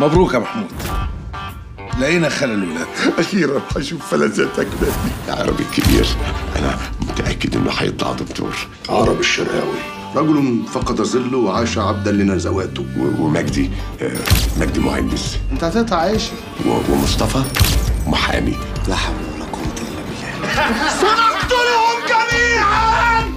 مبروك يا محمود لقينا خلل الولاد اخيرا هشوف فلذاتك مني يا عربي الكبير انا متاكد انه هيطلع دكتور عربي الشرقاوي رجل فقد ظله وعاش عبدا لنزواته و- ومجدي آه، مجدي مهندس انت هتقطع عيشي و- ومصطفى محامي لا حول ولا قوه الا بالله سنقتلهم جميعا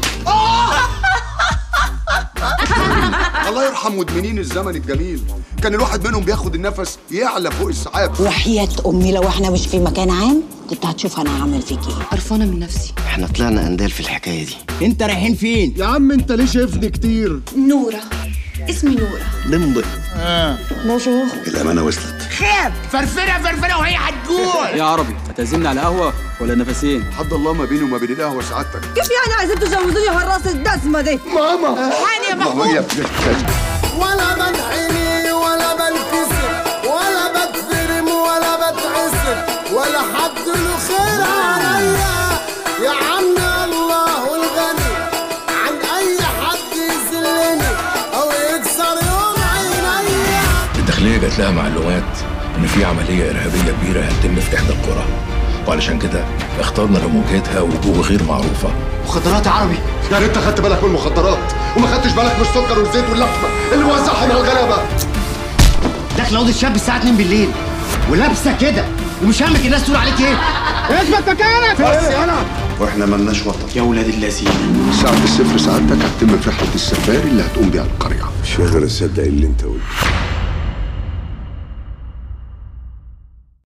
الله يرحم مدمنين الزمن الجميل كان الواحد منهم بياخد النفس يعلى فوق السحاب وحياة أمي لو احنا مش في مكان عام كنت هتشوف أنا هعمل فيك إيه قرفانه من نفسي احنا طلعنا اندال في الحكايه دي انت رايحين فين يا عم انت ليه شايفني كتير نوره اسمي نوره نمضي الامانه وصلت فرفره فرفره وهي هتجوع يا عربي هتعزمني على قهوه ولا نفسين حد الله ما بيني وما بين القهوه سعادتك كيف يعني عايزين تجوزوني هالراس الدسمة دي؟ ماما حاني يا ماما يا ابن الكلب ولا بنحني ولا بنكسر ولا بتفرم ولا بتعسر ولا حد له خير عليا يا عم الله الغني عن اي حد يذلني او يكسر يوم عينيا الداخلية جات لها معلومات إن في عملية إرهابية كبيرة هتتم في إحدى القرى وعلشان كده اخترنا لمواجهتها وجوه غير معروفة مخدرات يا عربي يعني انت خدت بالك من المخدرات وما خدتش بالك من السكر والزيت واللحمه اللي وزعهم على الغلابه داخله اوضه الشاب الساعه 2 بالليل ولابسه كده ومش همك الناس تقول عليك ايه اثبت مكانك بس انا واحنا ملناش وطن يا ولاد اللذين ساعة الصفر سعادتك هتتم في رحلة السفاري اللي هتقوم بيها القرية مش قادر اصدق اللي انت قلته